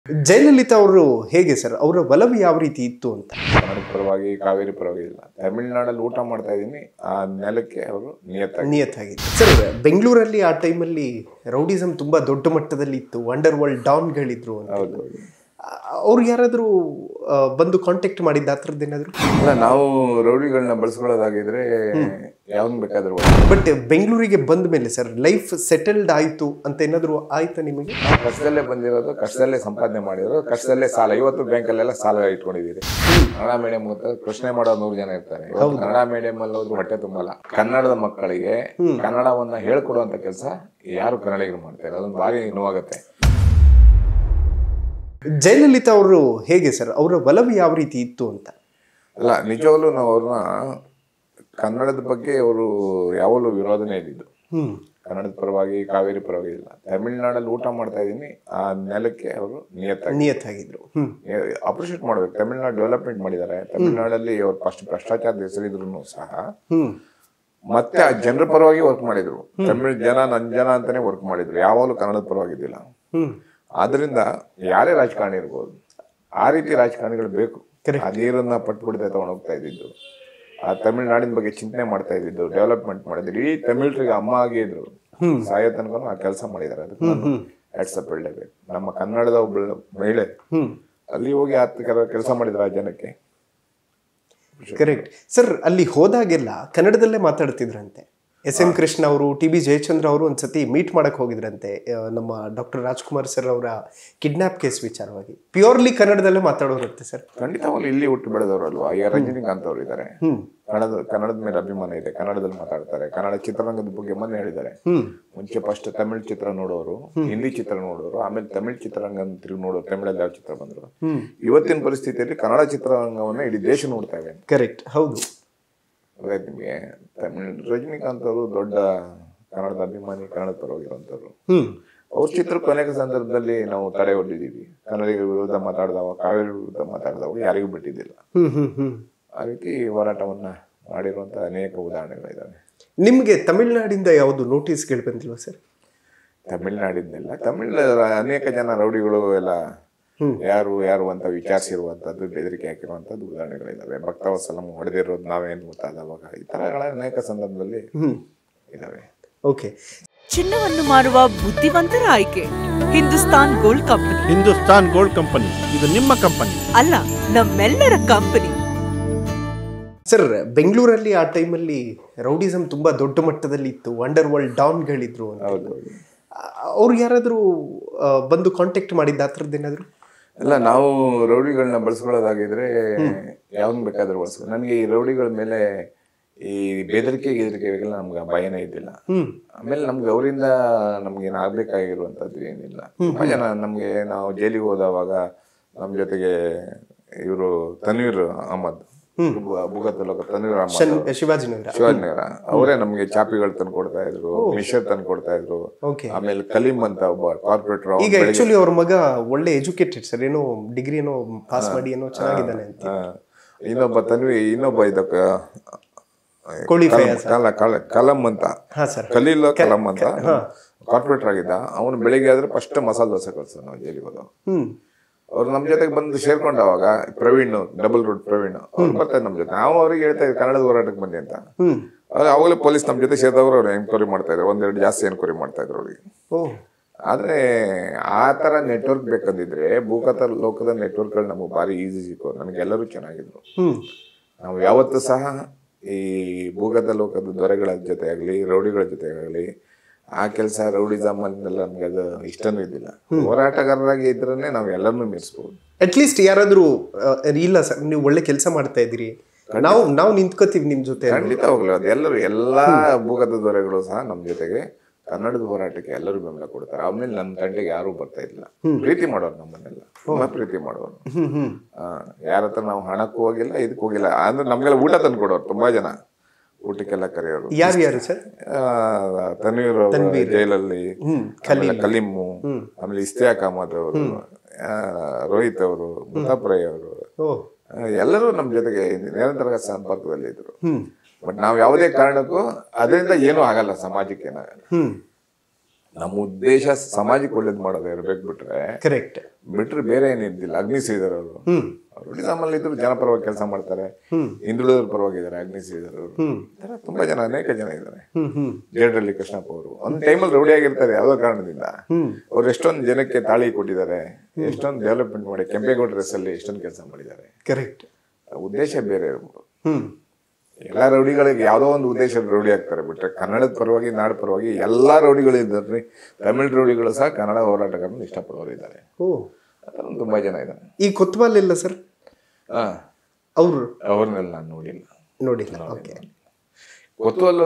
ಜಯಲಲಿತಾ ಅವರು ಹೇಗೆ ಸರ್ ಅವರ ಒಲವು ಯಾವ ರೀತಿ ಇತ್ತು ಅಂತ ಕನ್ನಡ ಪರವಾಗಿ ಕಾವೇರಿ ಪರವಾಗಿ ಇಲ್ಲ ತಮಿಳ್ನಾಡಲ್ಲಿ ಊಟ ಮಾಡ್ತಾ ಇದ್ದೀನಿ ಆ ನೆಲಕ್ಕೆ ಅವರು ನಿಯತ್ತಾಗಿ ನಿಯತ್ತಾಗಿದೆ ಸರ್ ಬೆಂಗಳೂರಲ್ಲಿ ಆ ಟೈಮಲ್ಲಿ ರೌಡಿಸಮ್ ತುಂಬಾ ದೊಡ್ಡ ಮಟ್ಟದಲ್ಲಿ ಇತ್ತು ಅಂಡರ್ ವರ್ಲ್ಡ್ ಡಾನ್ಗಳಿದ್ರು ಅಂತ ಹೌದು ಅವ್ರು ಯಾರಾದರೂ ಬಂದು ಕಾಂಟ್ಯಾಕ್ಟ್ ಮಾಡಿದ್ದ ಆ ಥರದ್ದು ಏನಾದ್ರು ಅಲ್ಲ ನಾವು ರೌಡಿಗಳನ್ನ ಬಳಸ್ಕೊಳ್ಳೋದಾಗಿದ್ರೆ ಯಾವನ್ ಬೇಕಾದ್ರೂ ಬಟ್ ಬೆಂಗಳೂರಿಗೆ ಬಂದ ಮೇಲೆ ಸರ್ ಲೈಫ್ ಸೆಟಲ್ಡ್ ಆಯ್ತು ಅಂತ ಏನಾದ್ರು ಆಯ್ತಾ ನಿಮಗೆ ನಾವು ಕಷ್ಟದಲ್ಲೇ ಬಂದಿರೋದು ಕಷ್ಟದಲ್ಲೇ ಸಂಪಾದನೆ ಮಾಡಿರೋದು ಕಷ್ಟದಲ್ಲೇ ಸಾಲ ಇವತ್ತು ಬ್ಯಾಂಕಲ್ಲೆಲ್ಲ ಸಾಲ ಇಟ್ಕೊಂಡಿದ್ದೀರಿ ಕನ್ನಡ ಮೀಡಿಯಂ ಪ್ರಶ್ನೆ ಮಾಡೋ ನೂರು ಜನ ಇರ್ತಾರೆ ಇವತ್ತು ಕನ್ನಡ ಮೀಡಿಯಂ ಅಲ್ಲಿ ಹೋದ್ರು ಹೊಟ್ಟೆ ತುಂಬಲ್ಲ ಕನ್ನಡದ ಮಕ್ಕಳಿಗೆ ಕನ್ನಡವನ್ನ ಹೇಳ್ಕೊಡುವಂತ ಕೆಲಸ ಯಾರು ಕನ್ನಡಿಗರು ಮಾಡ್ತಾರೆ ಅದೊಂದು ಭಾರಿ ನೋವಾಗುತ್ತೆ ಜಯಲಲಿತಾ ಅವರು ಹೇಗೆ ಸರ್ ಅವರ ಒಲವು ಯಾವ ರೀತಿ ಇತ್ತು ಅಂತ ಅಲ್ಲ ನಿಜವಾಗ್ಲೂ ನಾವು ಅವ್ರನ್ನ ಕನ್ನಡದ ಬಗ್ಗೆ ಅವರು ಯಾವಾಗಲೂ ವಿರೋಧನೇ ಇದ್ದಿದ್ದು ಹ್ಮ್ ಕನ್ನಡದ ಪರವಾಗಿ ಕಾವೇರಿ ಪರವಾಗಿ ಇಲ್ಲ ತಮಿಳ್ನಾಡಲ್ಲಿ ಊಟ ಮಾಡ್ತಾ ಇದ್ದೀನಿ ಆ ನೆಲಕ್ಕೆ ಅವರು ನಿಯತ್ತಾಗಿ ನಿಯತ್ತಾಗಿದ್ರು ಹ್ಮ್ ಅಪ್ರಿಷಿಯೇಟ್ ಮಾಡ್ಬೇಕು ತಮಿಳ್ನಾಡು ಡೆವಲಪ್ಮೆಂಟ್ ಮಾಡಿದ್ದಾರೆ ತಮಿಳ್ನಾಡಲ್ಲಿ ಅವ್ರು ಫಸ್ಟ್ ಭ್ರಷ್ಟಾಚಾರದ ಹೆಸರಿದ್ರು ಸಹ ಹ್ಮ್ ಮತ್ತೆ ಆ ಜನರ ಪರವಾಗಿ ವರ್ಕ್ ಮಾಡಿದ್ರು ತಮಿಳ್ ಜನ ನನ್ ಜನ ಅಂತಾನೆ ವರ್ಕ್ ಮಾಡಿದ್ರು ಯಾವಾಗಲೂ ಕನ್ನಡದ ಪರವಾಗಿದ್ದಿಲ್ಲ ಹ್ಮ್ ಆದ್ರಿಂದ ಯಾರೇ ರಾಜಕಾರಣಿ ಇರ್ಬೋದು ಆ ರೀತಿ ರಾಜಕಾರಣಿಗಳು ಬೇಕು ಆ ನೀರನ್ನ ಪಟ್ಟು ಬಿಡದೆ ತಗೊಂಡು ಹೋಗ್ತಾ ಇದ್ದಿದ್ದು ಆ ತಮಿಳ್ನಾಡಿನ ಬಗ್ಗೆ ಚಿಂತನೆ ಮಾಡ್ತಾ ಇದ್ದಿದ್ದು ಡೆವಲಪ್ಮೆಂಟ್ ಮಾಡಿದ್ರು ಇಡೀ ತಮಿಳ್ರಿಗೆ ಅಮ್ಮ ಆಗಿ ಇದ್ರು ಸಾಯೋ ತನಕ ಆ ಕೆಲಸ ಮಾಡಿದ್ದಾರೆ ಅದಕ್ಕೆ ವಾಟ್ಸಪ್ ಹೇಳಲೇಬೇಕು ನಮ್ಮ ಕನ್ನಡದ ಒಬ್ಬಳು ಮಹಿಳೆ ಹ್ಮ್ ಅಲ್ಲಿ ಹೋಗಿ ಆತ ಕೆಲಸ ಮಾಡಿದ್ರು ಆ ಜನಕ್ಕೆ ಕರೆಕ್ಟ್ ಸರ್ ಅಲ್ಲಿ ಹೋದಾಗೆಲ್ಲ ಕನ್ನಡದಲ್ಲೇ ಮಾತಾಡ್ತಿದ್ರಂತೆ ಎಸ್ ಎಂ ಕೃಷ್ಣ ಅವರು ಟಿ ಬಿ ಜಯಚಂದ್ರ ಅವರು ಒಂದ್ಸತಿ ಮೀಟ್ ಮಾಡಕ್ ಹೋಗಿದ್ರಂತೆ ಆ, ನಮ್ಮ ಡಾಕ್ಟರ್ ರಾಜ್ಕುಮಾರ್ ಸರ್ ಅವರ ಕಿಡ್ನಾಪ್ ಕೇಸ್ ವಿಚಾರವಾಗಿ ಪ್ಯೂರ್ಲಿ ಕನ್ನಡದಲ್ಲೇ ಮಾತಾಡೋರಂತೆ ಸರ್ ಖಂಡಿತವಾಗ್ಲೂ ಇಲ್ಲಿ ಹುಟ್ಟು ಬೆಳೆದವರು ಅಲ್ವಾ ಈಗ ರಜನಿಕಾಂತ್ ಅವರು ಇದ್ದಾರೆ ಹ್ಮ್ ಕನ್ನಡದ ಕನ್ನಡದ ಮೇಲೆ ಅಭಿಮಾನ ಇದೆ ಕನ್ನಡದಲ್ಲಿ ಮಾತಾಡ್ತಾರೆ ಕನ್ನಡ ಚಿತ್ರರಂಗದ ಬಗ್ಗೆ ಮೊನ್ನೆ ಹೇಳಿದ್ದಾರೆ ಹ್ಮ್ ಮುಂಚೆ ಫಸ್ಟ್ ತಮಿಳ್ ಚಿತ್ರ ನೋಡೋರು ಹಿಂದಿ ಚಿತ್ರ ನೋಡೋರು ಆಮೇಲೆ ತಮಿಳ್ ಚಿತ್ರರಂಗ ತಿರುಗಿ ನೋಡೋರು ತಮಿಳಲ್ಲಿ ಯಾವ ಚಿತ್ರ ಬಂದ್ರು ಹ್ಮ್ ಇವತ್ತಿನ ಪರಿಸ್ಥಿತಿಯಲ್ಲಿ ಕನ್ನಡ ಚಿತ್ರರಂಗವನ್ನ ಇಡೀ ದೇಶ ನೋಡ್ತಾ ಇವೆ ಕರೆಕ್ಟ್ ಹೌದು ಗೊತ್ತಾಯ್ತು ನಿಮಗೆ ತಮಿಳ್ ರಜನಿಕಾಂತ್ ಅವರು ದೊಡ್ಡ ಕನ್ನಡದ ಅಭಿಮಾನಿ ಕನ್ನಡದ ಪರವಾಗಿರುವಂತವ್ರು ಹ್ಮ್ ಅವ್ರ ಚಿತ್ರಕ್ಕೂ ಅನೇಕ ಸಂದರ್ಭದಲ್ಲಿ ನಾವು ತಡೆ ಹೊಡೆದಿದ್ದೀವಿ ಕನ್ನಡಿಗರ ವಿರುದ್ಧ ಮಾತಾಡಿದವ ಕಾವೇರಿ ವಿರುದ್ಧ ಮಾತಾಡಿದವ ಯಾರಿಗೂ ಬಿಟ್ಟಿದ್ದಿಲ್ಲ ಹ್ಮ್ ಹ್ಮ್ ಹ್ಮ್ ಆ ರೀತಿ ಹೋರಾಟವನ್ನ ಮಾಡಿರುವಂತ ಅನೇಕ ಉದಾಹರಣೆಗಳಿದ್ದಾವೆ ನಿಮಗೆ ತಮಿಳ್ನಾಡಿಂದ ಯಾವುದು ನೋಟಿಸ್ಗಳು ಬಂದಿಲ್ವಾ ಸರ್ ತಮಿಳ್ನಾಡಿಂದೆಲ್ಲ ತಮಿಳ್ ಅನೇಕ ಜನ ರೌಡಿಗಳು ಎಲ್ಲ ಯಾರು ಯಾರು ಅಂತ ವಿಚಾರಿಸಿರುವಂತದ್ದು ಬೆದರಿಕೆ ಹಾಕಿರುವಂತದ್ದು ಉದಾಹರಣೆಗಳಿದಾವೆ ಭಕ್ತವತ್ಸಲಂ ಹೊಡೆದಿರೋದು ನಾವೇನು ಗೊತ್ತಾದವಾಗ ಈ ತರಗಳ ಅನೇಕ ಸಂದರ್ಭದಲ್ಲಿ ಹ್ಮ್ ಇದಾವೆ ಓಕೆ ಚಿನ್ನವನ್ನು ಮಾರುವ ಬುದ್ಧಿವಂತರ ಆಯ್ಕೆ Hindustan gold company Hindustan gold company ಇದು ನಿಮ್ಮ ಕಂಪನಿ ಅಲ್ಲ ನಮ್ಮೆಲ್ಲರ ಕಂಪನಿ ಸರ್ ಬೆಂಗಳೂರಲ್ಲಿ ಆ ಟೈಮಲ್ಲಿ ರೌಡಿಸಮ್ ತುಂಬಾ ದೊಡ್ಡ ಮಟ್ಟದಲ್ಲಿ ಇತ್ತು ಅಂಡರ್ ವರ್ಲ್ಡ್ ಡಾನ್ಗಳಿದ್ರು ಅಂತ ಹೌದು ಅವ್ರು ಯಾರಾದರೂ ಬಂದು ಕಾಂಟ್ಯಾಕ್ಟ್ ಮಾಡಿದ್ದ ಆ ಥರದ್ದು ಏನಾದ್ರು ಅಲ್ಲ ನಾವು ರೌಡಿಗಳನ್ನ ಬಳಸ್ಕೊಳ್ಳೋದಾಗಿದ್ರೆ ಯಾವನ್ ಬೇಕಾದ್ರೂ ಬಳಸ್ಕೊ ನನಗೆ ಈ ರೌಡಿಗಳ ಮೇಲೆ ಈ ಬೆದರಿಕೆ ಗೆದರಿಕೆಗೆಲ್ಲ ನಮ್ಗೆ ಭಯನೇ ಇದ್ದಿಲ್ಲ ಹ್ಮ್ ಆಮೇಲೆ ನಮ್ಗೆ ಅವರಿಂದ ನಮ್ಗೆ ಏನು ಆಗ್ಬೇಕಾಗಿರುವಂತದ್ದು ಏನಿಲ್ಲ ತುಂಬಾ ಜನ ನಮ್ಗೆ ನಾವು ಜೈಲಿಗೆ ಹೋದವಾಗ ನಮ್ ಜೊತೆಗೆ ಇವರು ತನ್ವೀರ್ ಅಹಮದ್ ಭೂಗತ ತನ್ವೀರ್ ಅಹಮದ್ ಶನ್- ಶಿವಾಜಿನಗರ ಶಿವಾಜಿನಗರ ಅವರೇ ನಮ್ಗೆ ಚಾಪಿಗಳು ತಂದು ಕೊಡ್ತಾ ಇದ್ರು ಮಿಷರ್ ತಂದು ಕೊಡ್ತಾ ಇದ್ರು ಓಕೆ ಆಮೇಲೆ ಕಲೀಂ ಅಂತ ಒಬ್ಬ ಕಾರ್ಪೊರೇಟರ್ ಈಗ ಆಕ್ಚುಲಿ ಅವ್ರ ಮಗ ಒಳ್ಳೆ ಎಜುಕೇಟೆಡ್ ಸರ್ ಏನೋ ಡಿಗ್ರಿ ಏನೋ ಪಾಸ್ ಮಾಡಿ ಏನೋ ಚೆನ್ನಾಗಿದ್ದಾನೆ ಅಂತ ಇನ್ನೊಬ್ಬ ತನ್ವಿ ಇನ್ನೊಬ್ಬ ಇದಕ್ಕ ಕೋಳಿ ಕಲಂ- ಕಲ- ಕಲ- ಕಲಂ ಅಂತ ಹಾ ಸರ್ ಕಲೀಲ್ ಕಲಂ ಅಂತ ಕಾರ್ಪೊರೇಟರ್ ಆಗಿದ್ದ ಅವನು ಬೆಳಿಗ್ಗೆ ಆದ್ರೆ ಫಸ್ಟ್ ಮಸಾಲೆ ದೋಸೆ ಕಳ್ಸ ನಾವು ಜೈಲಿಗೆ ಹೋದ ಹ್ಮ್ ಅವ್ರು ನಮ್ ಜೊತೆಗೆ ಬಂದು ಸೇರ್ಕೊಂಡವಾಗ ಪ್ರವೀಣ್ ಡಬಲ್ ರೂಟ್ ಪ್ರವೀಣ್ ಅವ್ರು ಬರ್ತಾರೆ ನಮ್ ಜೊತೆ ನಾವು ಅವ್ರಿಗೆ ಹೇಳ್ತಾ ಇದ್ವಿ ಕನ್ನಡದ ಹೋರಾಟಕ್ಕೆ ಬನ್ನಿ ಅಂತ ಹ್ಮ್ ಆದ್ರೆ ಅವಾಗಲೇ ಪೊಲೀಸ್ ನಮ್ ಜೊತೆ ಸೇರಿದವರು ಅವ್ರು ಎನ್ಕ್ವೈರಿ ಮಾಡ್ತಾ ಇದ್ರು ಒಂದೆರಡು ಜಾಸ್ತಿ ಎನ್ಕ್ವೈರಿ ಮಾಡ್ತಾ ಇದ್ರು ಅವ್ರಿಗೆ ಓ ಆದ್ರೆ ಆ ತರ ನೆಟ್ವರ್ಕ್ ಬೇಕಂದಿದ್ರೆ ಭೂಗತ ಲೋಕದ ನೆಟ್ವರ್ಕ್ಗಳು ನಮಗೆ ಭಾರಿ ಈಸಿ ಸಿಕ್ಕು ನಮಗೆಲ್ಲರೂ ಚೆನ್ನಾಗಿದ್ರು ಹ್ಮ್ ನಾವು ಯಾವತ್ತೂ ಸಹ ಈ ಭೂಗತ ಲೋಕದ ದೊರೆಗಳ ಜೊತೆ ಆಗಲಿ ರೌಡಿಗಳ ಜೊತೆ ಆಗಲಿ ಆ ಕೆಲಸ ರೌಡಿಸಮ್ ಅನ್ನೆಲ್ಲ ನಮ್ಗೆ ಅದು ಇಷ್ಟನೂ ಇದ್ದಿಲ್ಲ ಹೋರಾಟಗಾರರಾಗಿ ಇದ್ರನ್ನೇ ನಾವು ಎಲ್ಲರನ್ನೂ ಮೀರಿಸ್ಬೋದು ಅಟ್ ಲೀಸ್ಟ್ ಯಾರಾದರೂ ಇಲ್ಲ ಸರ್ ನೀವು ಒಳ್ಳೆ ಕೆಲಸ ಮಾಡ್ತಾ ಇದ್ದೀರಿ ನಾವು ನಾವು ನಿಂತ್ಕೋತೀವಿ ನಿಮ್ ಜೊತೆ ಖಂಡಿತ ಹೋಗ್ಲಿ ಅದು ಎಲ್ಲರೂ ಎಲ್ಲಾ ಭೂಗತ ದೊರೆಗಳು ಸಹ ನಮ್ಮ ಜೊತೆಗೆ ಕನ್ನಡದ ಹೋರಾಟಕ್ಕೆ ಎಲ್ಲರೂ ಬೆಂಬಲ ಕೊಡ್ತಾರೆ ಆಮೇಲೆ ನನ್ನ ತಂಟೆಗೆ ಯಾರೂ ಬರ್ತಾ ಇಲ್ಲ ಪ್ರೀತಿ ಮಾಡೋರು ನಮ್ಮನ್ನೆಲ್ಲ ತುಂಬಾ ಪ್ರೀತಿ ಮಾಡೋರು ಹ್ಮ್ ಹ್ಮ್ ಯಾರ ಹತ್ರ ನಾವು ಹಣಕ್ಕೂ ಹೋಗಿಲ್ಲ ಇದಕ್ಕೂ ಹೋಗಿಲ್ಲ ಅಂದ್ರೆ ನಮ್ಗೆಲ್ಲ ಊಟ ತಂದು ಕೊಡೋರು ತುಂಬಾ ಜನ ಊಟಕ್ಕೆಲ್ಲ ಕರೆಯೋರು ಯಾರು ಯಾರು ಸರ್ ಆ, ತನ್ವೀರ್ ಅವರು ಜೈಲಲ್ಲಿ ಹ್ಮ್, ಆಮೇಲೆ ಕಲೀಮು ಆಮೇಲೆ ಇಸ್ತಿಯಾಕ್ ಅಹಮದ್ ಅವರು ಆ, ರೋಹಿತ್ ಅವರು ಮುತಾಫ್ ರೈ ಅವರು ಓ ಆ, ಎಲ್ಲರೂ ನಮ್ಮ ಜೊತೆಗೆ ನಿರಂತರ ಸಂಪರ್ಕದಲ್ಲಿ ಇದ್ರು ಹ್ಮ್ ಬಟ್ ನಾವು ಯಾವುದೇ ಕಾರಣಕ್ಕೂ ಅದರಿಂದ ಏನೂ ಆಗಲ್ಲ ಸಮಾಜಕ್ಕೆ ಏನಾಗಲ್ಲ ಹ್ಮ್ ನಮ್ಮ ಉದ್ದೇಶ ಸಮಾಜಕ್ಕೆ ಒಳ್ಳೇದು ಮಾಡೋದು ಇರ್ಬೇಕು ಬಿಟ್ರೆ ಕರೆಕ್ಟ್ ಬಿಟ್ರೆ ಬೇರೆ ಏನಿದ್ದಿಲ್ಲ ಅಗ್ನಿ ಶ್ರೀಧರ್ ಅವರು ಹ್ಮ್ ಅವರು ನಮ್ಮಲ್ಲಿ ಇದ್ರು ಜನಪರವಾಗಿ ಕೆಲಸ ಮಾಡ್ತಾರೆ ಹಿಂದುಳಿದರ ಪರವಾಗಿದ್ದಾರೆ ಅಗ್ನಿ ಶ್ರೀಧರ್ ಅವರು ಈ ಥರ ತುಂಬಾ ಜನ ಅನೇಕ ಜನ ಇದ್ದಾರೆ ಹ್ಮ್ ಹ್ಮ್ ಜೇಡ್ರಲ್ಲಿ ಕೃಷ್ಣಪ್ಪ ಅವರು ಒಂದ್ ಟೈಮಲ್ಲಿ ರೌಡಿ ಆಗಿರ್ತಾರೆ ಯಾವ್ದೋ ಕಾರಣದಿಂದ ಅವ್ರು ಎಷ್ಟೊಂದು ಜನಕ್ಕೆ ತಾಳಿ ಕೊಟ್ಟಿದ್ದಾರೆ ಎಷ್ಟೊಂದು ಡೆವಲಪ್ಮೆಂಟ್ ಮಾಡಿ ಕೆಂಪೇಗೌಡ ರೆಸ್ ಅಲ್ಲಿ ಎಷ್ಟೊಂದು ಕೆಲಸ ಮಾಡಿದ್ದಾರೆ ಕರೆಕ್ಟ್ ಆ ಉದ್ದೇಶ ಬೇರೆ ಇರ್ಬೋದು ಹ್ಮ್ ಎಲ್ಲಾ ರೌಡಿಗಳಿಗೆ ಯಾವ್ದೋ ಒಂದು ಉದ್ದೇಶದ ರೌಡಿ ಆಗ್ತಾರೆ ಬಿಟ್ರೆ ಕನ್ನಡದ ಪರವಾಗಿ ನಾಡ ಪರವಾಗಿ ಎಲ್ಲಾ ರೌಡಿಗಳು ಇದ್ದಾರೆ ತಮಿಳ್ ರೌಡಿಗಳು ಸಹ ಕನ್ನಡ ಹೋರಾಟಗಾರರನ್ನು ಇಷ್ಟಪಡೋರು ಇದ್ದಾರೆ ಓ ಆ ಥರ ತುಂಬಾ ಜನ ಇದ್ದಾರೆ ಈ ಕೊತ್ವಾಲ್ ಇಲ್ಲ ಸರ್ ಹಾ ಅವ್ರು ಅವ್ರನ್ನೆಲ್ಲ ನಾನು ನೋಡಿಲ್ಲ ನೋಡಿಲ್ಲ ಓಕೆ ಕೊತ್ತವಲ್ಲು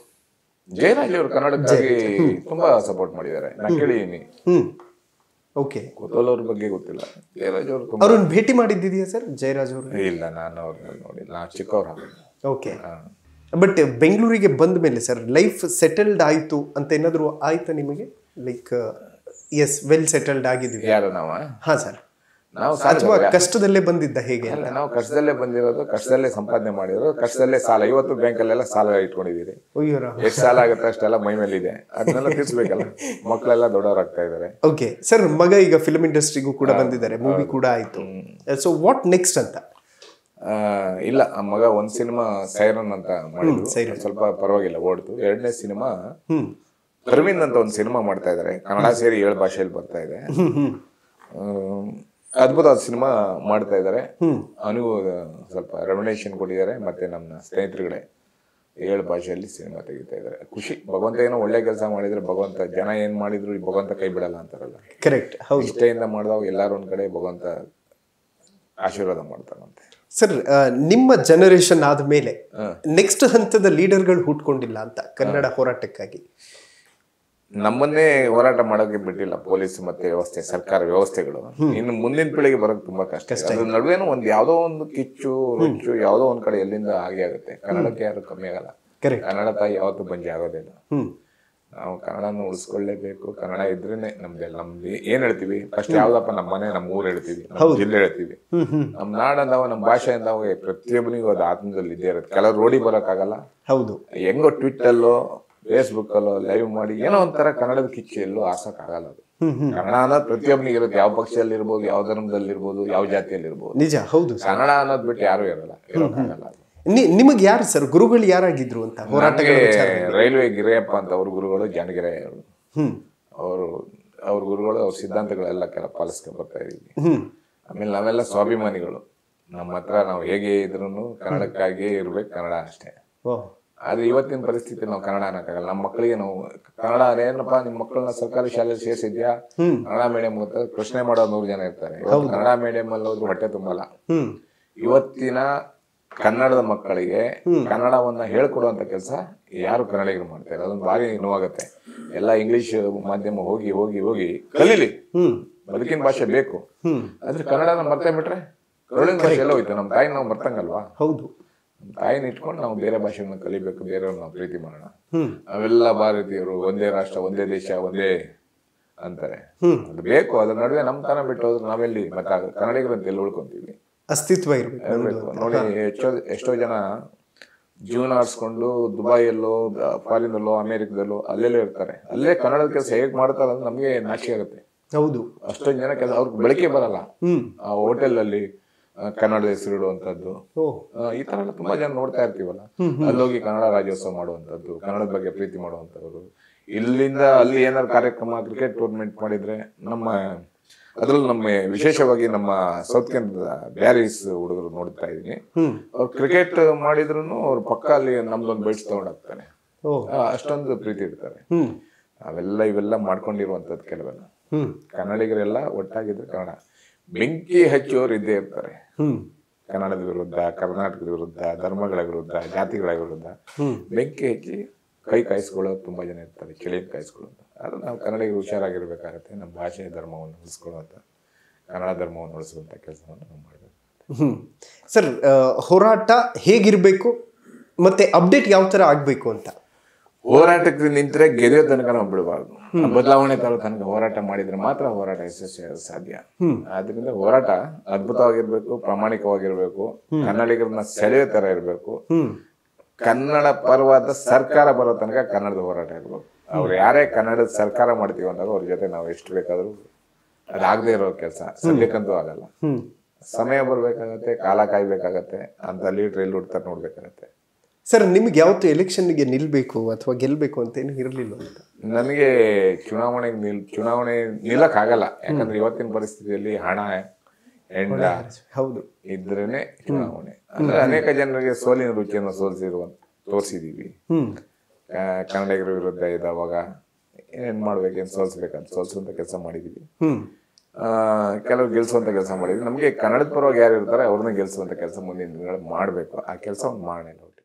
ಜಯರಾಜ್ ಅವರು ಕನ್ನಡಕ್ಕಾಗಿ ತುಂಬಾ ಸಪೋರ್ಟ್ ಮಾಡಿದ್ದಾರೆ ನಾ ಕೇಳಿದೀನಿ ಹ್ಮ್ ಓಕೆ ಕೊತ್ತವಲ್ ಅವ್ರ ಬಗ್ಗೆ ಗೊತ್ತಿಲ್ಲ ಜಯರಾಜ್ ಅವರು ತುಂಬಾ ಅವ್ರನ್ನ ಭೇಟಿ ಮಾಡಿದ್ದಿದೆಯಾ ಸರ್ ಜಯರಾಜ್ ಅವರು ಇಲ್ಲ ನಾನು ಅವ್ರನ್ನ ನೋಡಿಲ್ಲ ನಾವು ಚಿಕ್ಕವ್ರು ಓಕೆ ಬಟ್ ಬೆಂಗಳೂರಿಗೆ ಬಂದ ಮೇಲೆ ಸರ್ ಲೈಫ್ ಸೆಟಲ್ಡ್ ಆಯ್ತು ಅಂತ ಏನಾದ್ರು ಆಯ್ತಾ ನಿಮಗೆ ಲೈಕ್ ಎಸ್ ವೆಲ್ ಸೆಟಲ್ಡ್ ಆಗಿದ್ವಿ ಯಾರು ನಾವ ಹಾ ಸರ್ ನಾವು ಅಥವಾ ಕಷ್ಟದಲ್ಲೇ ಬಂದಿದ್ದ ಹೇಗೆ ಅಲ್ಲ ನಾವು ಕಷ್ಟದಲ್ಲೇ ಬಂದಿರೋದು ಕಷ್ಟದಲ್ಲೇ ಸಂಪಾದನೆ ಮಾಡಿರೋದು ಕಷ್ಟದಲ್ಲೇ ಸಾಲ ಇವತ್ತು ಬ್ಯಾಂಕಲ್ಲೆಲ್ಲ ಸಾಲ ಇಟ್ಕೊಂಡಿದ್ದೀರಿ ಅಯ್ಯೋರ ಎಷ್ಟು ಸಾಲ ಆಗುತ್ತೆ ಅಷ್ಟೆಲ್ಲ ಮೈ ಮೇಲೆ ಇದೆ ಅದನ್ನೆಲ್ಲ ತೀರ್ಸ್ಬೇಕಲ್ಲ ಮಕ್ಕಳೆಲ್ಲ ದೊಡ್ಡವರಾಗ್ತಾ ಇದ್ದಾರೆ ಓಕೆ ಸರ್ ಮಗ ಈಗ ಫಿಲ್ಮ್ ಇಂಡಸ್ಟ್ರಿಗೂ ಕೂಡ ಬಂದಿದ್ದಾರೆ ಮೂವಿ ಕೂಡ ಆಯ್ತು ಸೊ ವಾಟ್ ನೆಕ್ಸ್ಟ್ ಅಂತ ಆ, ಇಲ್ಲ ಆ ಮಗ ಒಂದ್ ಸಿನಿಮಾ ಸೈರನ್ ಅಂತ ಮಾಡಿದ್ರು ಸ್ವಲ್ಪ ಪರವಾಗಿಲ್ಲ ಓಡ್ತು ಎರಡನೇ ಸಿನಿಮಾ ಹ್ಮ್ ಅರವಿಂದ್ ಅಂತ ಒಂದು ಸಿನಿಮಾ ಮಾಡ್ತಾ ಇದ್ದಾರೆ ಕನ್ನಡ ಸೇರಿ ಏಳು ಭಾಷೆಯಲ್ಲಿ ಬರ್ತಾ ಇದೆ ಹ್ಮ್ ಹ್ಮ್ ಆಮ್, ಅದ್ಭುತವಾದ ಸಿನಿಮಾ ಮಾಡ್ತಾ ಇದ್ದಾರೆ ಅವನಿಗೂ ಸ್ವಲ್ಪ ರೆಮಿನೇಷನ್ ಕೊಟ್ಟಿದ್ದಾರೆ ಮತ್ತೆ ನಮ್ಮ ಸ್ನೇಹಿತರುಗಳೇ ಏಳು ಭಾಷೆಯಲ್ಲಿ ಸಿನಿಮಾ ತೆಗಿತಾ ಇದ್ದಾರೆ ಖುಷಿ ಭಗವಂತ ಏನೋ ಒಳ್ಳೆ ಕೆಲಸ ಮಾಡಿದ್ರೆ ಭಗವಂತ ಜನ ಏನ್ ಮಾಡಿದ್ರು ಈ ಭಗವಂತ ಕೈ ಬಿಡಲ್ಲ ಅಂತಾರಲ್ಲ ಕರೆಕ್ಟ್ ಹೌದು ಇಷ್ಟೆಯಿಂದ ಮಾಡಿದಾಗ ಎಲ್ಲಾರು ಒಂದ್ ಕಡೆ ಭಗವಂತ ಆಶೀರ್ವಾದ ಮಾಡ್ತಾರಂತೆ ಸರ್ ನಿಮ್ಮ ಜನರೇಷನ್ ಆದ್ಮೇಲೆ ನೆಕ್ಸ್ಟ್ ಹಂತದ ಲೀಡರ್ಗಳು ಹುಟ್ಕೊಂಡಿಲ್ಲ ಅಂತ ಕನ್ನಡ ಹೋರಾಟಕ್ಕಾಗಿ ನಮ್ಮನ್ನೇ ಹೋರಾಟ ಮಾಡೋಕೆ ಬಿಟ್ಟಿಲ್ಲ ಪೊಲೀಸ್ ಮತ್ತೆ ವ್ಯವಸ್ಥೆ ಸರ್ಕಾರ ವ್ಯವಸ್ಥೆಗಳು ಇನ್ನು ಮುಂದಿನ ಪೀಳಿಗೆ ಬರೋದು ತುಂಬಾ ಕಷ್ಟ ಇದೆ. ಅದ್ರ ನಡುವೆನೂ ಒಂದ್ ಯಾವ್ದೋ ಒಂದು ಕಿಚ್ಚು ರುಚ್ಚು ಯಾವ್ದೋ ಒಂದ್ ಕಡೆ ಎಲ್ಲಿಂದ ಹಾಗೆ ಆಗುತ್ತೆ ಕನ್ನಡಕ್ಕೆ ಯಾರು ಕಮ್ಮಿ ಆಗಲ್ಲ Correct. ಕನ್ನಡ ತಾಯಿ ಯಾವತ್ತೂ ಬಂಜೆ ಆಗೋದಿಲ್ಲ ಹ್ಮ್ ನಾವು ಕನ್ನಡನ ಉಳಿಸ್ಕೊಳ್ಳೇಬೇಕು ಕನ್ನಡ ಇದ್ರೇನೆ ನಮ್ದೆಲ್ಲ ನಮ್ದು ಏನ್ ಹೇಳ್ತೀವಿ ಫಸ್ಟ್ ಯಾವ್ದಪ್ಪ ನಮ್ಮ ಮನೆ ನಮ್ಮ ಊರ್ ಹೇಳ್ತೀವಿ ನಮ್ಮ ಜಿಲ್ಲೆ ಹೇಳ್ತೀವಿ ನಮ್ ನಾಡಂದವ ನಮ್ಮ ಭಾಷೆ ಅಂದವ ಪ್ರತಿಯೊಬ್ಬನಿಗೂ ಅದು ಆತ್ಮದಲ್ಲಿ ಇದ್ದೇ ಇರುತ್ತೆ ಕೆಲವ್ರು ರೋಡಿ ಬರೋಕ್ಕಾಗಲ್ಲ ಹೌದು ಹೆಂಗೋ ಟ್ವಿಟ್ ಅಲ್ಲೋ ಫೇಸ್ಬುಕ್ ಅಲ್ಲೋ ಲೈವ್ ಮಾಡಿ ಏನೋ ಒಂಥರ ಕನ್ನಡದ ಕಿಚ್ಚು ಎಲ್ಲೂ ಆಸಕ್ ಆಗಲ್ಲ ಅದು ಕನ್ನಡ ಅನ್ನೋದು ಪ್ರತಿಯೊಬ್ಬನಿಗೆ ಇರುತ್ತೆ ಯಾವ ಪಕ್ಷದಲ್ಲಿ ಇರ್ಬೋದು ಯಾವ ಧರ್ಮದಲ್ಲಿ ಇರ್ಬೋದು ಯಾವ ಜಾತಿಯಲ್ಲಿ ಇರ್ಬೋದು ನಿಜ ಹೌದು ಸರ್ ಕನ್ನಡ ಅನ್ನೋದ್ ಬಿಟ್ಟು ಯಾರು ಇರಲ್ಲ ಇರೋಕ್ಕಾಗಲ್ಲ ಅದು. ನಿ- ನಿಮಗೆ ಯಾರು ಸರ್ ಗುರುಗಳು ಯಾರಾಗಿದ್ರು ಅಂತ ಹೋರಾಟಗಳ ನನ್ಗೆ ವಿಚಾರ ರೈಲ್ವೆ ಗಿರಿಯಪ್ಪ ಅಂತ ಅವ್ರ ಗುರುಗಳು ಜಾನಗಿರೆ ಅವರು ಹ್ಮ್ ಅವರು ಅವ್ರ ಗುರುಗಳು ಅವ್ರ ಸಿದ್ಧಾಂತಗಳೆಲ್ಲ ಕೆಲ ಪಾಲಿಸ್ಕೊಂಡು ಬರ್ತಾ ಇದೀವಿ ಹ್ಮ್ ಆಮೇಲೆ ನಾವೆಲ್ಲ ಸ್ವಾಭಿಮಾನಿಗಳು ನಮ್ಮ ಹತ್ರ ನಾವು ಹೇಗೆ ಇದ್ರೂ ಕನ್ನಡಕ್ಕಾಗಿಯೇ ಇರ್ಬೇಕು ಕನ್ನಡ ಅಷ್ಟೇ ಓ ಆದ್ರೆ ಇವತ್ತಿನ ಪರಿಸ್ಥಿತಿ ನಾವು ಕನ್ನಡ ಅನ್ನಕ್ಕಾಗಲ್ಲ ನಮ್ಮ ಮಕ್ಕಳಿಗೆ ನಾವು ಕನ್ನಡ ಏನಪ್ಪ ನಿಮ್ಮ ಮಕ್ಕಳನ್ನ ಸರ್ಕಾರಿ ಶಾಲೆಯಲ್ಲಿ ಸೇರಿಸಿದ್ಯಾ ಕನ್ನಡ ಮೀಡಿಯಂ ಗೊತ್ತ ಪ್ರಶ್ನೆ ಮಾಡೋ ನೂರು ಜನ ಇರ್ತಾರೆ ಇವತ್ತು ಕನ್ನಡ ಮೀಡಿಯಂ ಅಲ್ಲಿ ಹೋದ್ರು ಹೊಟ್ಟೆ ತುಂಬಲ್ಲ ಹ್ಮ್ ಇವತ್ತಿನ ಕನ್ನಡದ ಮಕ್ಕಳಿಗೆ ಕನ್ನಡವನ್ನ ಹೇಳ್ಕೊಡುವಂತ ಕೆಲಸ ಯಾರು ಕನ್ನಡಿಗರು ಮಾಡ್ತಾರೆ ಅದೊಂದು ಭಾರಿ ನೋವಾಗುತ್ತೆ ಎಲ್ಲ ಇಂಗ್ಲಿಷ್ ಮಾಧ್ಯಮ ಹೋಗಿ ಹೋಗಿ ಹೋಗಿ ಕಲೀಲಿ ಹ್ಮ್ ಬದುಕಿನ ಭಾಷೆ ಬೇಕು ಹ್ಮ್ ಆದ್ರೆ ಕನ್ನಡನ ಮರ್ತೇ ಬಿಟ್ರೆ ಕರುಳಿನ ಭಾಷೆ ಎಲ್ಲ ಹೋಯ್ತು ನಮ್ಮ ತಾಯಿ ನಾವು ಮರ್ತಂಗಲ್ವಾ ಹೌದು ನಮ್ಮ ತಾಯಿನ ಇಟ್ಕೊಂಡು ನಾವು ಬೇರೆ ಭಾಷೆಗಳನ್ನ ಕಲಿಬೇಕು ಬೇರೆಯವ್ರನ್ನ ನಾವು ಪ್ರೀತಿ ಮಾಡೋಣ ಹ್ಮ್ ಅವೆಲ್ಲ ಭಾರತೀಯರು ಒಂದೇ ರಾಷ್ಟ್ರ ಒಂದೇ ದೇಶ ಒಂದೇ ಅಂತಾರೆ ಅದು ಬೇಕು ಅದ್ರ ನಡುವೆ ನಮ್ಮ ತನ ಬಿಟ್ಟು ಹೋದ್ರೆ ನಾವೆಲ್ಲಿ ಮತ್ತೆ ಆಗ- ಕನ್ನಡಿಗರು ಅಂತ ಎಲ್ಲಿ ಉಳ್ಕೊಂತೀವಿ ಅಸ್ತಿತ್ವ ಇರ್ಬೇಕು ನಮ್ದು ಇರ್ಬೇಕು. ನೋಡಿ ಎಷ್ಟೋ ಎಷ್ಟೋ ಜನ ಜೀವನ ಆರಿಸ್ಕೊಂಡು ದುಬೈಯಲ್ಲೋ ಫಾರಿನಲ್ಲೋ ಅಮೆರಿಕದಲ್ಲೋ ಅಲ್ಲೆಲ್ಲೋ ಇರ್ತಾರೆ ಅಲ್ಲೇ ಕನ್ನಡದ ಕೆಲಸ ಹೇಗೆ ಮಾಡ್ತಾರೆ ಅಂದ್ರೆ ನಮಗೆ ನಾಚಿಕೆ ಆಗುತ್ತೆ ಹೌದು ಅಷ್ಟೊಂದು ಜನ ಕೆಲಸ ಅವ್ರಿಗೆ ಬೆಳಕೆ ಬರಲ್ಲ ಹ್ಮ್ ಆ ಹೋಟೆಲ್ ಅಲ್ಲಿ ಆ, ಕನ್ನಡದ ಹೆಸರು ಇಡುವಂತದ್ದು ಓ ಆ, ಈ ತರ ಎಲ್ಲ ತುಂಬಾ ಜನ ನೋಡ್ತಾ ಇರ್ತೀವಲ್ಲ ಅಲ್ಲೋಗಿ ಕನ್ನಡ ರಾಜ್ಯೋತ್ಸವ ಮಾಡುವಂತದ್ದು ಕನ್ನಡದ ಬಗ್ಗೆ ಪ್ರೀತಿ ಮಾಡುವಂತವ್ರು ಇಲ್ಲಿಂದ ಅಲ್ಲಿ ಏನಾದ್ರು ಕಾರ್ಯಕ್ರಮ ಕ್ರಿಕೆಟ್ ಟೂರ್ನಮೆಂಟ್ ಮಾಡಿದ್ರೆ ನಮ್ಮ ಅದ್ರಲ್ಲೂ ನಮ್ಮ ವಿಶೇಷವಾಗಿ ನಮ್ಮ ಸೌತ್ ಕೇಂದ್ರದ ಬ್ಯಾರೀಸ್ ಹುಡುಗರು ನೋಡ್ತಾ ಇದೀನಿ ಹ್ಮ್ ಅವ್ರು ಕ್ರಿಕೆಟ್ ಮಾಡಿದ್ರು ಅವ್ರ ಪಕ್ಕ ಅಲ್ಲಿ ನಮ್ದೊಂದು ಬೆಡ್ಸ್ ತಗೊಂಡೋಗ್ತಾರೆ ಓ ಆ, ಅಷ್ಟೊಂದು ಪ್ರೀತಿ ಇರ್ತಾರೆ ಹ್ಮ್ ಅವೆಲ್ಲ ಇವೆಲ್ಲ ಮಾಡ್ಕೊಂಡಿರುವಂತದ್ದು ಕೆಲವೆಲ್ಲ ಹ್ಮ್ ಕನ್ನಡಿಗರೆಲ್ಲ ಒಟ್ಟಾಗಿದ್ರೆ ಕನ್ನಡ ಬೆಂಕಿ ಹಚ್ಚೋರು ಇದ್ದೇ ಇರ್ತಾರೆ ಹ್ಮ್ ಕನ್ನಡದ ವಿರುದ್ಧ ಕರ್ನಾಟಕದ ವಿರುದ್ಧ ಧರ್ಮಗಳ ವಿರುದ್ಧ ಜಾತಿಗಳ ವಿರುದ್ಧ ಬೆಂಕಿ ಹಚ್ಚಿ ಕೈ ಕಾಯಿಸ್ಕೊಳ್ಳೋದು ತುಂಬಾ ಜನ ಇರ್ತಾರೆ ಚಳಿ ಕಾಯಿಸ್ಕೊಳ್ಳೋದು ಆದ್ರೆ ನಾವು ಕನ್ನಡಿಗರು ಹುಷಾರಾಗಿರ್ಬೇಕಾಗತ್ತೆ ನಮ್ಮ ಭಾಷೆ ಧರ್ಮವನ್ನು ಉಳಿಸ್ಕೊಳ್ಳುವಂತ ಕನ್ನಡ ಧರ್ಮವನ್ನು ಉಳಿಸುವಂತ ಕೆಲಸವನ್ನು ನಾವು ಮಾಡಬೇಕು ಹ್ಮ್ ಸರ್ ಆ, ಹೋರಾಟ ಹೇಗಿರ್ಬೇಕು ಮತ್ತೆ ಅಪ್ಡೇಟ್ ಯಾವ ತರ ಆಗ್ಬೇಕು ಅಂತ ಹೋರಾಟಕ್ಕೆ ನಿಂತರೆ ಗೆದೆಯೋ ತನಕ ನಾವು ಬಿಡಬಾರ್ದು ಬದಲಾವಣೆ ತರೋ ತನಕ ಹೋರಾಟ ಮಾಡಿದ್ರೆ ಮಾತ್ರ ಹೋರಾಟ ಯಶಸ್ವಿಯಾಗಲು ಸಾಧ್ಯ ಆದ್ರಿಂದ ಹೋರಾಟ ಅದ್ಭುತವಾಗಿರ್ಬೇಕು ಪ್ರಾಮಾಣಿಕವಾಗಿರ್ಬೇಕು ಕನ್ನಡಿಗರನ್ನ ಸೆಳೆಯೋ ತರ ಇರಬೇಕು ಹ್ಮ್ ಕನ್ನಡ ಪರವಾದ ಸರ್ಕಾರ ಬರೋ ತನಕ ಕನ್ನಡದ ಹೋರಾಟ ಇರ್ಬೇಕು ಅವ್ರು ಯಾರೇ ಕನ್ನಡದ ಸರ್ಕಾರ ಮಾಡ್ತೀವಿ ಅಂದಾಗ ಅವ್ರ ಜೊತೆ ನಾವು ಎಷ್ಟು ಬೇಕಾದ್ರೂ ಅದಾಗದೇ ಇರೋ ಕೆಲಸ ಸದ್ಯಕ್ಕಂತೂ ಆಗಲ್ಲ ಹ್ಮ್ ಸಮಯ ಬರ್ಬೇಕಾಗತ್ತೆ ಕಾಲ ಕಾಯ್ಬೇಕಾಗತ್ತೆ ಅಂತ ಲೀಡ್ರ್ ಎಲ್ಲಿ ಹುಡ್ತಾರೆ ನೋಡ್ಬೇಕಾಗತ್ತೆ ಸರ್ ನಿಮ್ಗೆ ಯಾವತ್ತು ಎಲೆಕ್ಷನ್ಗೆ ನಿಲ್ಬೇಕು ಅಥವಾ ಗೆಲ್ಬೇಕು ಅಂತ ಏನು ಇರಲಿಲ್ಲ ಅಂತ ನನಗೆ ಚುನಾವಣೆಗೆ ನಿಲ್ ಚುನಾವಣೆ ನಿಲ್ಲಕ್ಕಾಗಲ್ಲ ಯಾಕಂದ್ರೆ ಇವತ್ತಿನ ಪರಿಸ್ಥಿತಿಯಲ್ಲಿ ಹಣ ಹೆಂಡ ಹೌದು ಇದ್ರೇನೆ ಚುನಾವಣೆ ಅಂದ್ರೆ ಅನೇಕ ಜನರಿಗೆ ಸೋಲಿನ ರುಚಿಯನ್ನು ಸೋಲಿಸಿರುವ ತೋರಿಸಿದೀವಿ ಹ್ಮ್ ಕನ್ನಡಿಗರ ವಿರುದ್ಧ ಇದ್ದಾವಾಗ ಏನ್ ಮಾಡ್ಬೇಕೇನು ಸೋಲ್ಸ್ಬೇಕಂತ ಸೋಲ್ಸುವಂತ ಕೆಲಸ ಮಾಡಿದೀವಿ ಹ್ಮ್ ಆ, ಕೆಲವು ಗೆಲ್ಸುವಂತ ಕೆಲಸ ಮಾಡಿದ್ವಿ ನಮಗೆ ಕನ್ನಡದ ಪರವಾಗಿ ಯಾರು ಇರ್ತಾರೆ ಅವ್ರನ್ನ ಗೆಲ್ಸುವಂತ ಕೆಲಸ ಮುಂದಿನ ದಿನಗಳಲ್ಲಿ ಮಾಡಬೇಕು ಆ ಕೆಲಸವನ್ನು ಮಾಡೋಣ ನೋಡಿ